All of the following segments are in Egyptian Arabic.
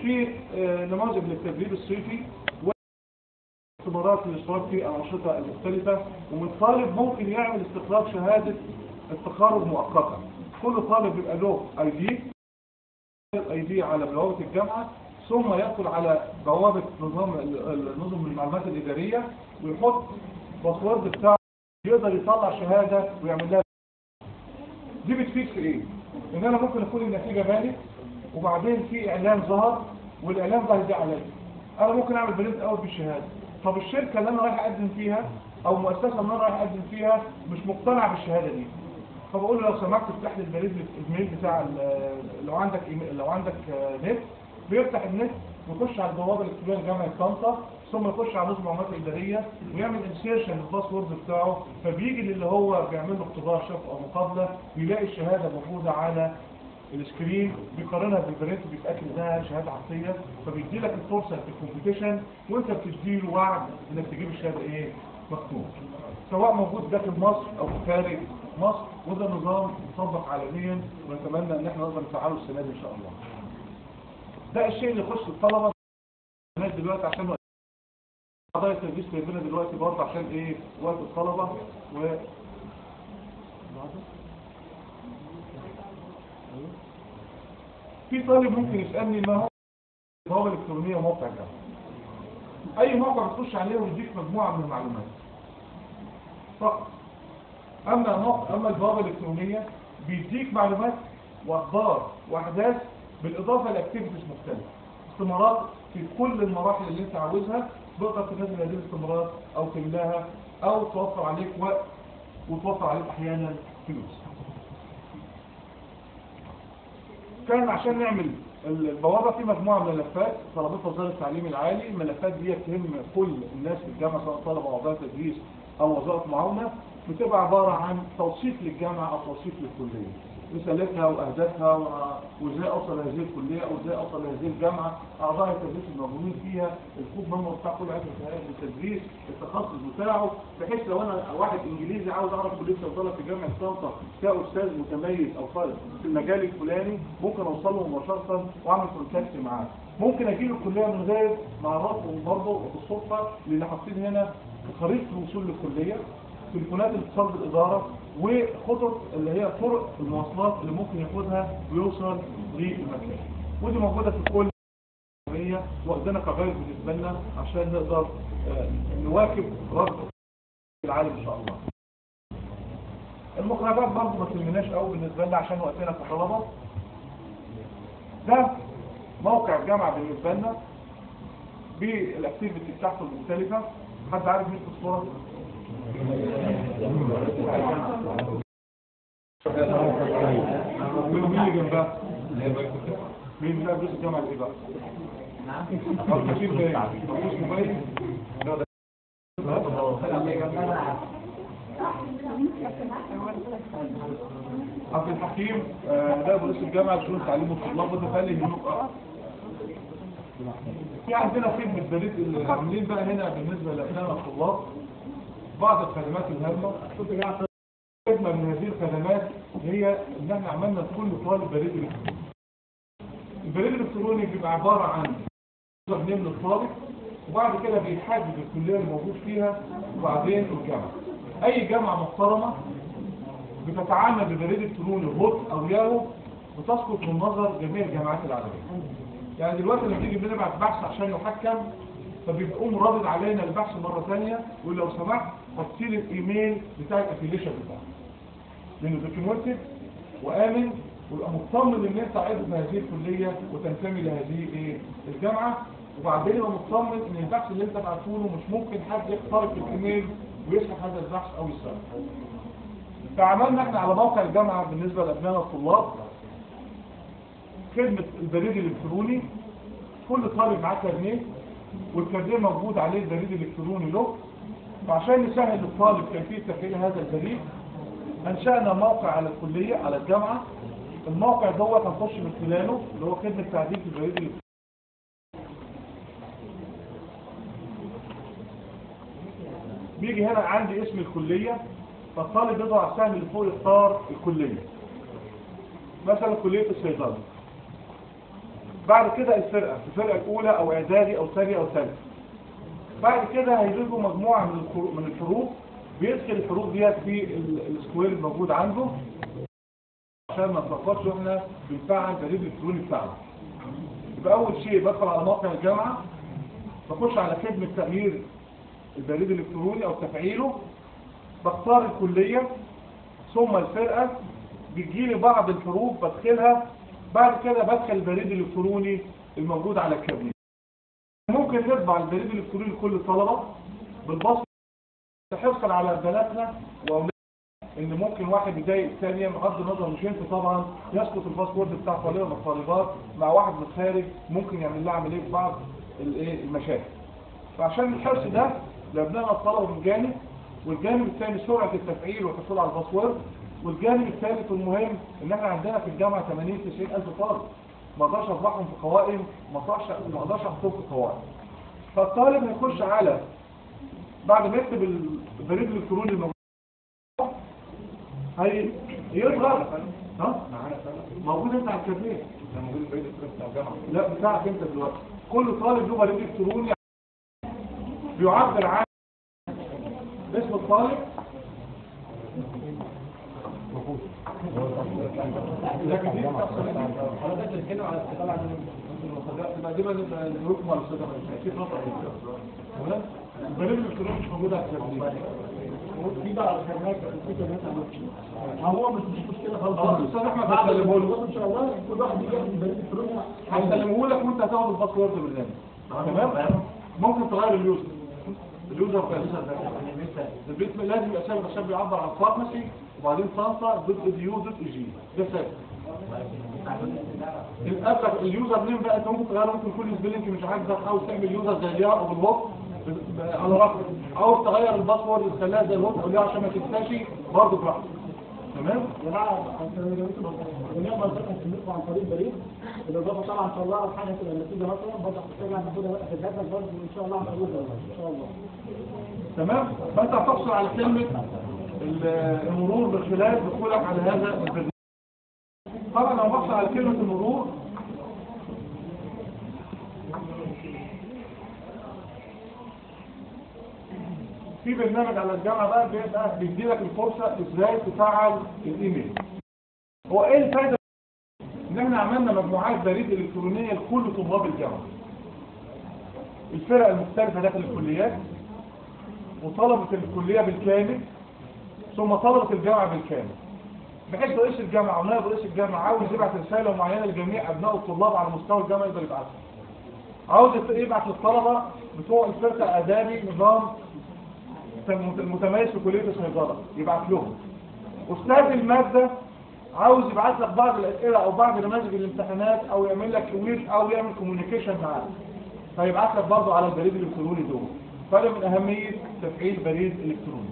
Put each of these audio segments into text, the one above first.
في آه، نماذج للتدريب الصيفي واختبارات للاشتراك في الانشطه المختلفه ومن طالب ممكن يعمل استخراج شهاده التخرج مؤقتا كل طالب بيبقى له اي دي اي دي على بوابه الجامعه ثم يدخل على بوابه نظام ال- نظم المعلومات الاداريه ويحط باسورد بتاعه يقدر يطلع شهاده ويعمل لها دي بتفيد في ايه؟ ان انا ممكن اكون النتيجه بالي وبعدين في اعلان ظهر والاعلان ده هيضيع عليا انا ممكن اعمل برنت اوت بالشهاده طب الشركه اللي انا رايح اقدم فيها او المؤسسه اللي انا رايح اقدم فيها مش مقتنع بالشهاده دي فبقول له لو سمحت افتح لي البريد الايميل بتاع ال- لو عندك إيميل- لو عندك آه، نت بيفتح النت ويخش على البوابه الالكترونيه لجامعه طنطا ثم يخش على نظم المعلومات الاداريه ويعمل انسيرشن للباسورد بتاعه فبيجي اللي هو بيعمل له اختبار شفط او مقابله بيلاقي الشهاده موجوده على السكرين بيقارنها بالبرنت وبيتاكد انها شهاده عصيه فبيدي لك الفرصه في الكومبيتيشن وانت بتدي له وعد انك تجيب الشهاده ايه مكتوب سواء موجود داخل مصر او خارج مصر وده نظام مطبق عالميا ونتمنى ان احنا نقدر نفعله السنه دي ان شاء الله ده الشيء اللي يخص الطلبه الناس دلوقتي عشان وقت قضايا التدريس جايبينها دلوقتي برضه عشان ايه وقت الطلبه و في طالب ممكن يسالني ما هو البوابه الالكترونيه وموقع الجامعه اي موقع بتخش عليه ويديك مجموعه من المعلومات فقط اما موقع اما البوابه الالكترونيه بيديك معلومات واخبار واحداث بالاضافه لاكتيفيتيز مختلفه استمارات في كل المراحل اللي انت عاوزها تقدر تنزل هذه الاستمارات او تملاها او توفر عليك وقت وتوفر عليك احيانا فلوس كان عشان نعمل البوابة في مجموعة من الملفات طلبتها وزارة التعليم العالي الملفات دي تهم كل الناس في الجامعة سواء طلبة أو أعضاء تدريس أو وظائف معاونة بتبقى عبارة عن توصيف للجامعة أو توصيف للكلية رسالتها وأهدافها و- وإزاي أوصل لهذه الكلية أو إزاي أوصل لهذه الجامعة أعضاء التدريس الموجودين فيها الكود ميمور بتاع كل هيئة من هيئات التدريس التخصص بتاعه بحيث لو أنا واحد إنجليزي عاوز أعرف كلية صيدلة في جامعة طنطا كأستاذ متميز أو طالب في المجال الفلاني ممكن أوصل له مباشرة وأعمل كونتاكت معاه ممكن أجيب الكلية من غير ما أعرفه برضه بالصدفة لأن حاطين هنا خريطة الوصول للكلية تليفونات الاتصال بالإدارة وخطط اللي هي طرق المواصلات اللي ممكن ياخدها ويوصل للمكان ودي موجودة في كل الجمهورية واخدنا كغاية بالنسبة لنا عشان نقدر آه، نواكب رد العالم إن شاء الله المخرجات برضه ما تهمناش قوي بالنسبة لنا عشان وقتنا كطلبة ده موقع الجامعة بالنسبة لنا بالاكتيفيتي بتاعته المختلفة حد عارف مين في الصورة؟ مين مين اللي جنبها؟ مين بقى بيدرس الجامعة ايه بقى؟ نعم كتير باين مفيش موبايل؟ لا ده عبد الحكيم آه، ده رئيس الجامعة لشؤون التعليم والطلاب وده فعلا يهمك أكتر. في عندنا خدمة بريد اللي عاملين بقى هنا بالنسبة لأبناء الطلاب بعض الخدمات الهامة خدمة من هذه الخدمات هي إن احنا عملنا لكل طالب بريد إلكتروني. البريد الإلكتروني بيبقى عبارة عن يوزر نيم للطالب وبعد كده بيحدد الكلية اللي موجود فيها وبعدين الجامعة. أي جامعة محترمة بتتعامل ببريد إلكتروني هوت أو ياهو وتسقط من نظر جميع الجامعات العالمية. يعني دلوقتي لما تيجي بنبعت بحث عشان يحكم فبيقوم رادد علينا البحث مرة ثانية ويقول لو سمحت حط لي الايميل بتاع الافيليشن بتاعك لانه دوكيومنتد وامن ويبقى مطمن ان انت عضو في هذه الكلية وتنتمي لهذه ايه الجامعة وبعدين يبقى مطمن ان البحث اللي انت بعته له مش ممكن حد يخترق الايميل ويسحب هذا البحث او يسرقه فعملنا احنا على موقع الجامعة بالنسبة لابنائنا الطلاب خدمة البريد الإلكتروني كل طالب معاه كارنيه والكارنيه موجود عليه البريد الإلكتروني له وعشان نسهل للطالب كيفية تفعيل هذا البريد أنشأنا موقع على الكلية على الجامعة الموقع دوت هنخش من خلاله اللي هو خدمة تعديل البريد الإلكتروني بيجي هنا عندي اسم الكلية فالطالب يضع السهم اللي فوق يختار الكلية مثلا كلية الصيدلة بعد كده الفرقة الفرقة الأولى أو إعدادي أو ثاني أو ثالث بعد كده هيجيبوا مجموعة من الخرو- من الحروف بيدخل الحروف ديت في ال- السكوير الموجود عنده عشان ما نتلخبطش واحنا بنفعل بريد الالكتروني بتاعنا يبقى أول شيء بدخل على موقع الجامعة بخش على خدمة تغيير البريد الإلكتروني أو تفعيله بختار الكلية ثم الفرقة بيجيلي بعض الحروف بدخلها بعد كده بدخل البريد الإلكتروني الموجود على الكابينة ممكن نطبع البريد الإلكتروني لكل طلبة بالبصمة حرصا على بناتنا وأولادنا ان ممكن واحد يضايق الثانيه بغض النظر مش انت طبعا يسقط الباسورد بتاع طالبه من الطالبات مع واحد من الخارج ممكن يعمل لها عمليه في بعض الايه المشاكل فعشان الحرص ده لابنائنا الطلبه من جانب والجانب الثاني سرعه التفعيل والحصول على الباسورد والجانب الثالث والمهم ان احنا عندنا في الجامعه 80 90 الف طالب ما اقدرش اطبعهم في قوائم ما اقدرش ما اقدرش احطهم في قوائم فالطالب هيخش على بعد ما يكتب البريد الالكتروني الموجود هي يضغط ها موجود انت على الكافيه لا بتاعك انت دلوقتي كل طالب له بريد الكتروني بيعبر عن اسم الطالب لكن دي حضرتك بتتكلم على استقلال عن تبقى دي بقى الحكم على الصدق اكيد خطا تمام البريد الالكتروني مش موجود على الكافيه في بقى الخدمات الخدمات مثلا هو مش مش مشكله خالص خلاص استاذ احمد بعد هسلمه له الموضوع ان شاء الله كل واحد يجي ياخد البريد الالكتروني هسلمه لك وانت هتاخد الباسورد بالنامج تمام ممكن تغير اليوزر اليوزر بتاع البيت لازم يبقى ثابت عشان بيعبر عن فارماسي وبعدين صنصه ضد اليو ضد اي جي ده ثابت للاسف اليوزر نيم بقى انت ممكن تغيره ممكن كل سبيلنج مش عاجبك عاوز تعمل يوزر زي الياء او بالوقت على رقم عاوز تغير الباسورد تخليها زي الوقت او الياء عشان ما تنساش برضه براحتك تمام يا جماعه ونعمل مثلا سلوكوا عن طريق البريد بالاضافه طبعا ان شاء الله لو حاجه تبقى النتيجه مثلا برضه هتحتاج ناخدها وقت الجدول برضه ان شاء الله هنقولها ان شاء الله تمام فانت هتحصل على كلمة ال- المرور من خلال دخولك على هذا البرنامج طبعا لو بحصل على كلمة المرور في برنامج على الجامعة بقى بيبقى بيديلك الفرصة ازاي تفعل الايميل هو ايه الفايدة ان احنا عملنا مجموعات بريد الكترونية لكل طلاب الجامعة الفرق المختلفة داخل الكليات وطلبة الكلية بالكامل ثم طلبة الجامعة بالكامل بحيث رئيس الجامعة ونائب رئيس الجامعة عاوز يبعت رسالة معينة لجميع أبناء الطلاب على مستوى الجامعة يقدر يبعتها عاوز يبعت للطلبة بتوع الفرقة آدابي نظام متميز في كلية الصيدلة يبعت لهم أستاذ المادة عاوز يبعت لك بعض الأسئلة أو بعض نماذج الامتحانات أو يعمل لك كويز أو يعمل كوميونيكيشن معاك فيبعت لك برضه على البريد الإلكتروني دول فده من أهمية تفعيل بريد إلكتروني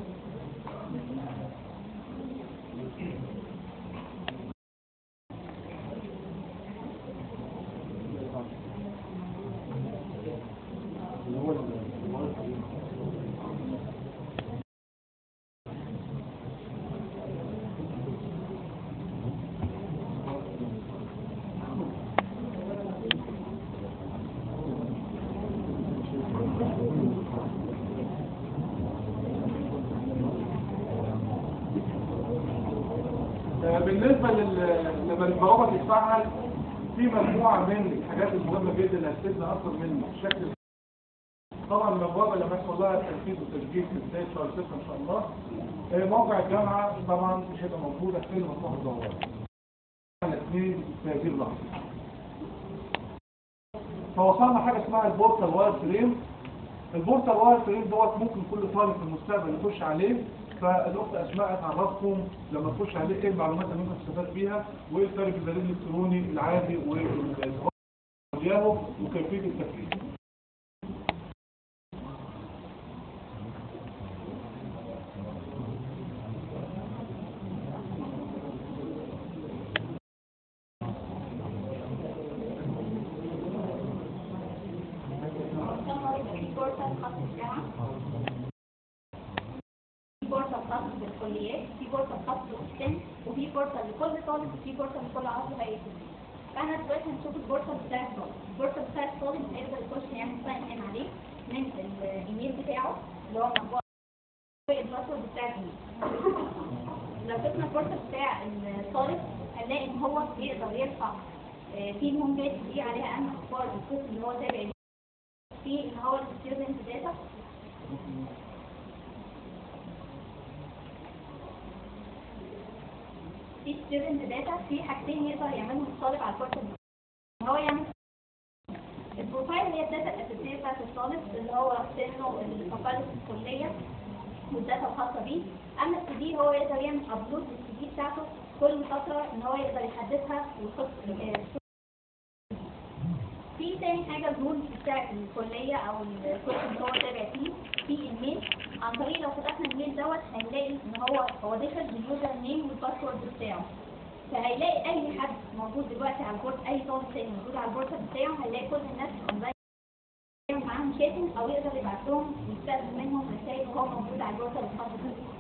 بالنسبة لل- لما البوابة تتفعل في مجموعة من الحاجات المهمة جدا اللي هتفيدنا أكثر من شكل طبعا البوابة لما يحصل لها تنفيذ وتسجيل في بداية شهر 6 إن شاء الله آه، موقع الجامعة طبعا مش هيبقى موجود هتفيد مصلحة البوابة الاثنين في هذه اللحظة فوصلنا حاجة اسمها البورتال واير فريم البورتال واير فريم دوت ممكن كل طالب في المستقبل يخش عليه فالاخت اسماء تعرفكم لما تخش عليه ايه المعلومات اللي ممكن تستفاد بيها وايه الفرق بين البريد الالكتروني العادي والياهو وكيفيه التفعيل في بورصة خاصة بالجامعة في بورصة خاصة بالكليات في بورصة خاصة بالسن وفي بورصة لكل طالب وفي بورصة لكل عضو هيئة فاحنا دلوقتي هنشوف البورصه بتاع الطالب البورصه بتاع الطالب هيقدر يخش يعمل ساين ان عليه من الايميل بتاعه اللي هو مطبوع الباسورد بتاع الايميل لو شفنا البورصه بتاع الطالب هنلاقي ان هو يقدر يرفع آه، في الهوم بيج دي عليها اهم اخبار القسم اللي هو تابع ليه. في ان هو الستودنت داتا في ستودنت داتا في حاجتين يقدر يعملهم الطالب على البورتال دي. ان هو يعمل البروفايل هي الداتا الاساسيه بتاعت الطالب اللي هو سنه التقاليد الكليه والداتا الخاصه بيه اما السي دي هو يقدر يعمل ابلود للسي دي بتاعته كل فتره ان هو يقدر يحدثها ويحط آه، في تاني حاجة الرول بتاع الكلية أو القسم اللي هو تابع فيه في الميل عن طريق لو فتحنا الميل دوت هنلاقي إن هو هو داخل باليوزر نيم والباسورد بتاعه فهيلاقي أي حد موجود دلوقتي على البورد أي طالب تاني موجود على البورد بتاعه هيلاقي كل الناس أونلاين يعمل معاهم شاتنج أو يقدر يبعت لهم يستقبل منهم رسائل وهو موجود على البورد الخاص بيه